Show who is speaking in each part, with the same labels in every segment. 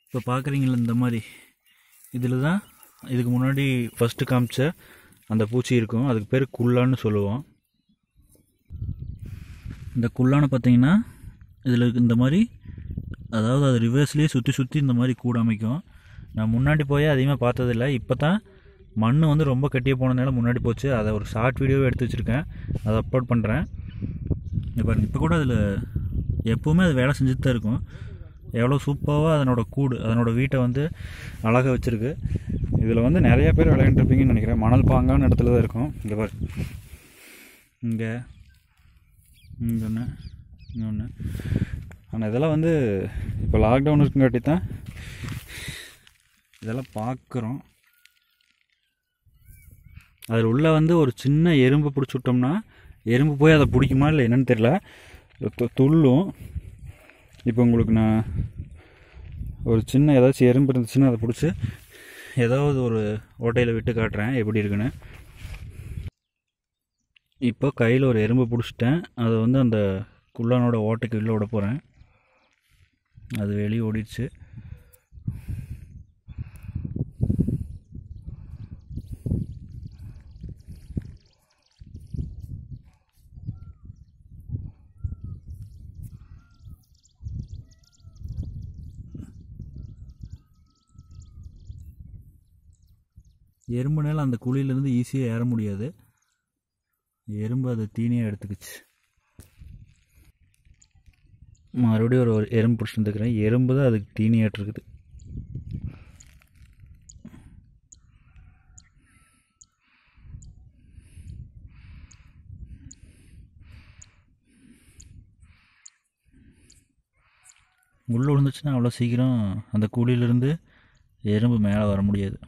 Speaker 1: இப்போ பார்க்குறீங்களா இந்த மாதிரி இதில் தான் இதுக்கு முன்னாடி ஃபஸ்ட்டு காமிச்ச அந்த பூச்சி இருக்கும் அதுக்கு பேர் குல்லான்னு சொல்லுவோம் இந்த குல்லான்னு பார்த்தீங்கன்னா இதில் இந்த மாதிரி அதாவது அது ரிவர்ஸ்லேயே சுற்றி சுற்றி இந்த மாதிரி கூட அமைக்கும் நான் முன்னாடி போய் அதிகமாக பார்த்ததில்ல இப்போ தான் மண் வந்து ரொம்ப கட்டியே போனதுனால முன்னாடி போச்சு அதை ஒரு ஷார்ட் வீடியோவே எடுத்து வச்சுருக்கேன் அதை அப்லோட் பண்ணுறேன் இப்போ இப்போ கூட அதில் எப்போவுமே அது வேலை செஞ்சுட்டு தான் இருக்கும் எவ்வளோ சூப்பராக அதனோட கூடு அதனோட வீட்டை வந்து அழகாக வச்சுருக்கு இதில் வந்து நிறைய பேர் விளையாண்டுருப்பீங்கன்னு நினைக்கிறேன் மணல் பாங்கான இடத்துல தான் இருக்கும் இங்கே பாரு இங்கே இங்கே ஒன்று இங்கே ஒன்று ஆனால் இதெல்லாம் வந்து இப்போ லாக்டவுன் இருக்குங்காட்டி தான் இதெல்லாம் பார்க்குறோம் அதில் உள்ள வந்து ஒரு சின்ன எறும்பு பிடிச்சி விட்டோம்னா எறும்பு போய் அதை பிடிக்குமா இல்லை என்னன்னு தெரியல து- துள்ளும் இப்போ உங்களுக்கு நான் ஒரு சின்ன ஏதாச்சும் எறும்பு இருந்துச்சுன்னா அதை பிடிச்சி ஏதாவது ஒரு ஓட்டையில் விட்டு காட்டுறேன் எப்படி இருக்குன்னு இப்போ கையில் ஒரு எறும்பு பிடிச்சிட்டேன் அதை வந்து அந்த குள்ளனோட ஓட்டைக்கு உள்ளே விட போகிறேன் அது வெளியே ஓடிடுச்சு எறும்புனால அந்த குழியிலேருந்து ஈஸியாக ஏற முடியாது எறும்பு அதை தீனியாக எடுத்துக்கிச்சு மறுபடியும் ஒரு ஒரு எறும்பு பிடிச்சிட்டு வந்துக்கிறேன் எறும்பு தான் அதுக்கு தீனியாட்டு இருக்குது உள்ளே விழுந்துச்சுன்னா அவ்வளோ சீக்கிரம் அந்த குழியிலேருந்து எறும்பு மேலே வர முடியாது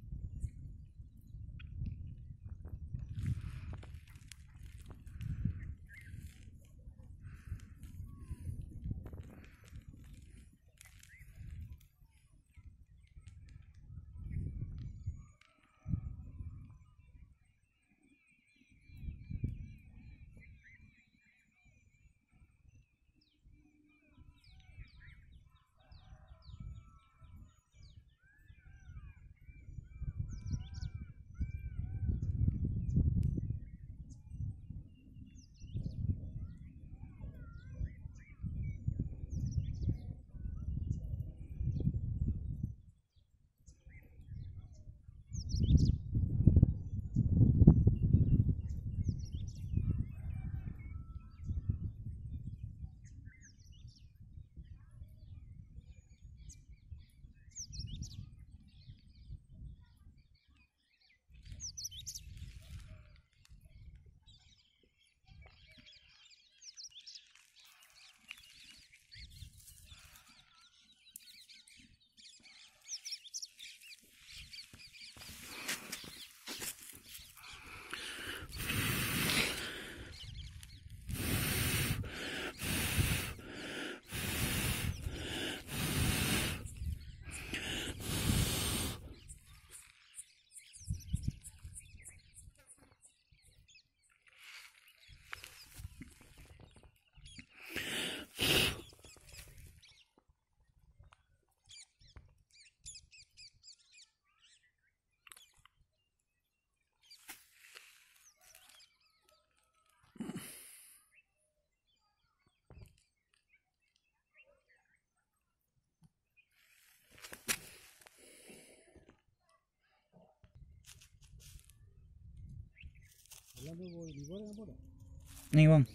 Speaker 1: நீங்கள் வாங்க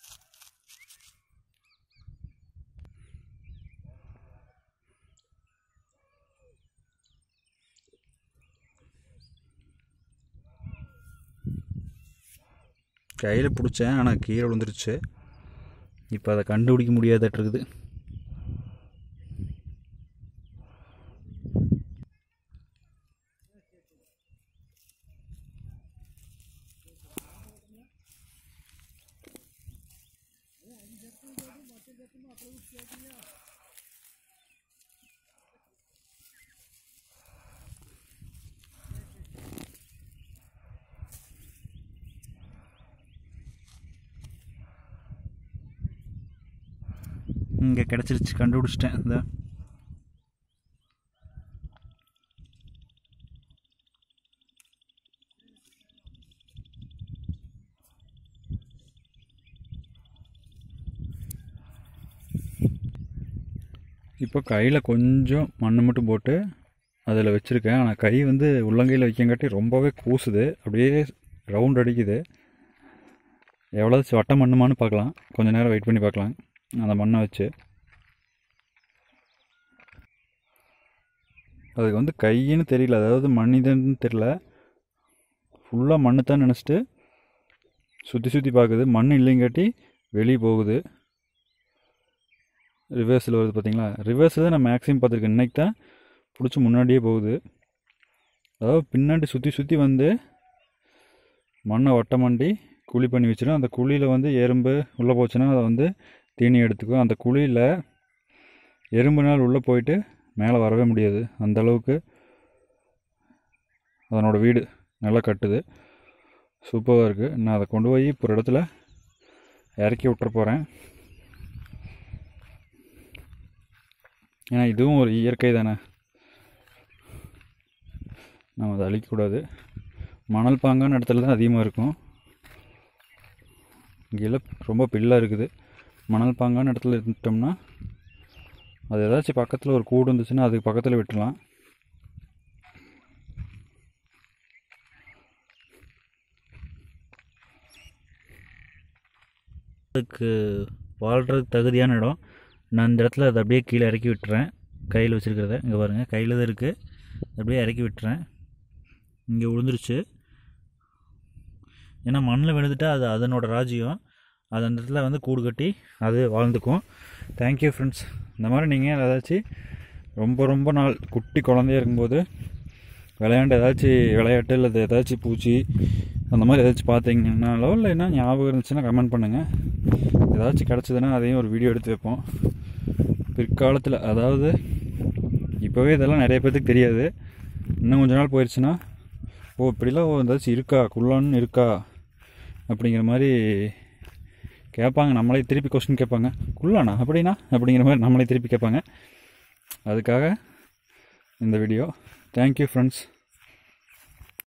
Speaker 1: கையில் பிடிச்சேன் ஆனால் கீழே விழுந்துருச்சு இப்போ அதை கண்டுபிடிக்க முடியாதட்டு இருக்குது இங்கே கிடச்சிருச்சு கண்டுபிடிச்சிட்டேன் இந்த
Speaker 2: இப்போ கையில் கொஞ்சம் மண் மட்டும் போட்டு அதில் வச்சுருக்கேன் ஆனால் கை வந்து உள்ளங்கையில் வைக்கங்காட்டி ரொம்பவே கூசுது அப்படியே ரவுண்ட் அடிக்குது எவ்வளோ வட்ட மண்ணுமான்னு பார்க்கலாம் கொஞ்ச நேரம் வெயிட் பண்ணி பார்க்கலாம் அந்த மண்ணை வச்சு அதுக்கு வந்து கையின்னு தெரியல அதாவது மனிதன்னு தெரியல ஃபுல்லாக மண்ணு தான் நினச்சிட்டு சுற்றி சுற்றி பார்க்குது மண் இல்லைங்காட்டி வெளியே போகுது ரிவர்ஸில் வருது பார்த்தீங்களா ரிவர்ஸில் தான் நான் மேக்ஸிமம் பார்த்துருக்கேன் இன்னைக்கு தான் பிடிச்சி முன்னாடியே போகுது அதாவது பின்னாடி சுற்றி சுற்றி வந்து மண்ணை ஒட்ட மண்டி குழி பண்ணி வச்சிடும் அந்த குழியில் வந்து எறும்பு உள்ளே போச்சுன்னா அதை வந்து தீனி எடுத்துக்கும் அந்த குழியில் எறும்புனால் உள்ளே போயிட்டு மேலே வரவே முடியாது அந்த அளவுக்கு அதனோட வீடு நல்லா கட்டுது சூப்பராக இருக்குது நான் அதை கொண்டு போய் இப்போ ஒரு இடத்துல இறக்கி விட்டுற போகிறேன் ஏன்னா இதுவும் ஒரு இயற்கை தானே நம்ம அதை அழிக்கக்கூடாது மணல் பாங்கான இடத்துல தான் அதிகமாக இருக்கும் இங்கே ரொம்ப பில்லாக இருக்குது மணல் பாங்கான இடத்துல இருந்துட்டோம்னா அது ஏதாச்சும் பக்கத்தில் ஒரு கூடு இருந்துச்சுன்னா அதுக்கு பக்கத்தில் விட்டுலாம்
Speaker 1: அதுக்கு வாழ்கிறதுக்கு தகுதியான இடம் நான் இந்த இடத்துல அதை அப்படியே கீழே இறக்கி விட்டுறேன் கையில் வச்சுருக்கிறத இங்கே பாருங்கள் கையில் தான் இருக்குது அப்படியே இறக்கி விட்டுறேன் இங்கே விழுந்துருச்சு ஏன்னா மண்ணில் விழுந்துட்டா அது அதனோட ராஜ்யம் அது அந்த இடத்துல வந்து கூடு கட்டி அது வாழ்ந்துக்கும் தேங்க்யூ ஃப்ரெண்ட்ஸ் இந்த மாதிரி நீங்கள் ஏதாச்சும் ரொம்ப ரொம்ப நாள் குட்டி குழந்தையா இருக்கும்போது விளையாண்டு ஏதாச்சும் விளையாட்டு இல்லை ஏதாச்சும் பூச்சி அந்த மாதிரி ஏதாச்சும் பார்த்தீங்கன்னாலோ இல்லைன்னா ஞாபகம் இருந்துச்சுன்னா கமெண்ட் பண்ணுங்கள் ஏதாச்சும் கிடச்சதுன்னா அதையும் ஒரு வீடியோ எடுத்து வைப்போம் பிற்காலத்தில் அதாவது இப்போவே இதெல்லாம் நிறைய பேர்த்துக்கு தெரியாது இன்னும் கொஞ்ச நாள் போயிடுச்சுன்னா ஓ இப்படிலாம் ஓ ஏதாச்சும் இருக்கா குள்ளான்னு இருக்கா அப்படிங்கிற மாதிரி கேட்பாங்க நம்மளே திருப்பி கொஸ்டின் கேட்பாங்க குள்ளானா அப்படின்னா அப்படிங்கிற மாதிரி நம்மளே திருப்பி கேட்பாங்க அதுக்காக இந்த வீடியோ தேங்க்யூ ஃப்ரெண்ட்ஸ்